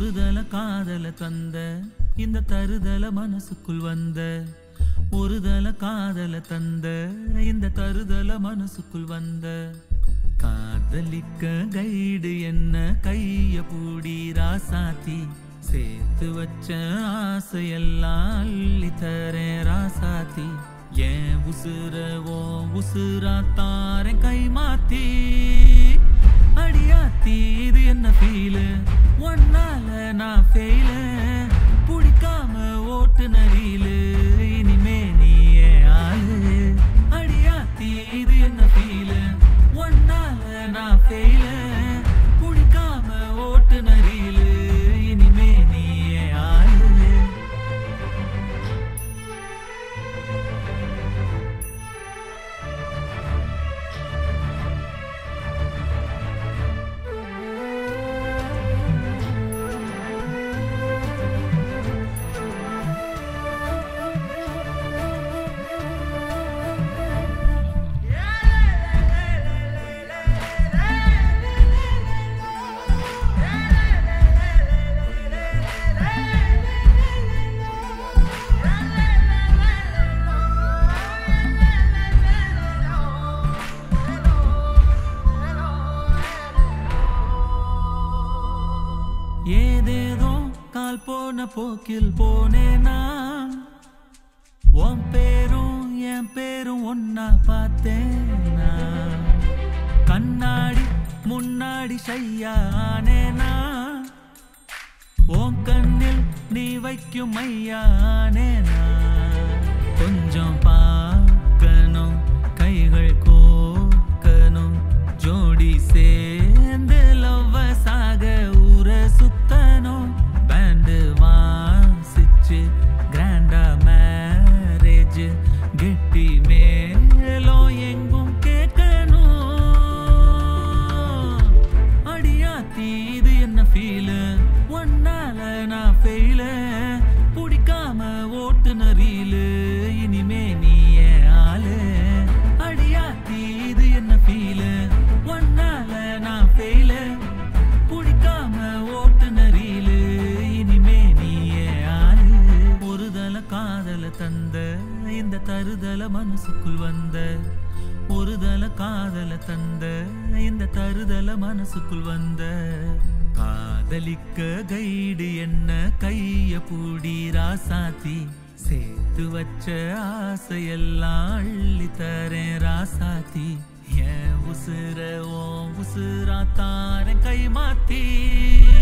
ஒருதல காதல தந்த இந்த தருதல மனசுக்குள் வந்த ஒருதல காதல தந்த இந்த தருதல மனசுக்குள் வந்த காதலிக்க கைடு என்ன கைய பூடி ராசாத்தி சேர்த்து வச்ச ஆசையெல்லாம் அள்ளி தரேன் ராசாத்தி ஏன் உசுர ஓ உசுரா தாரேன் கை மாத்தி அடியாத்தி இது என்ன ஃபீலு ஒன்னால நான் ஃபெயிலு பிடிக்காம ஓட்டு நரியிலு இனிமே நீயே ஆளு அடியாத்தி இது என்ன ஃபீலு ஒன்னால நான் ஃபெயிலு பிடிக்காம ஓட்டு நரியிலு இனிமே நீயே ஆளு ஏதேதோ கால் போன போக்கில் போனேனா உன் பேரும் என் பேரும் ஒன்னா பார்த்தேனா கண்ணாடி முன்னாடி ஷையானேனா உன் கண்ணில் நீ வைக்கும் மையானேனா கொஞ்சம் பார்க்கணும் கைகள் கோக்கணும் ஜோடி சேர்ந்து லவ்வஸாக ஊர சுத்தணும் பேண்டு வாசிச்சு கிராண்டா மேரேஜ் கெட்டி மேலும் எங்கும் கேட்கணும் அடியாத்தி இது என்ன ஃபீலு ஒன்னால நான் ஃபெயிலு பிடிக்காம ஓட்டு நரியிலு இனிமே நீயே ஆளு அடியாத்தி இது என்ன ஃபீலு ஒன்னால நான் ஃபெயிலு பிடிக்காம ஓட்டு நரியிலு இனிமே நீயே ஆளு ஒருதல காதல தந்த இந்த தருதல மனசுக்குள் வந்த ஒருதல காதல தந்த இந்த தருதல மனசுக்குள் வந்த காதலிக்க கைடு என்ன கைய பூடி ராசாத்தி சேர்த்து வச்ச ஆசையெல்லாம் அள்ளி தரேன் ராசாத்தி என் உசுர ஓ உசுரா தாரேன் கை மாத்தி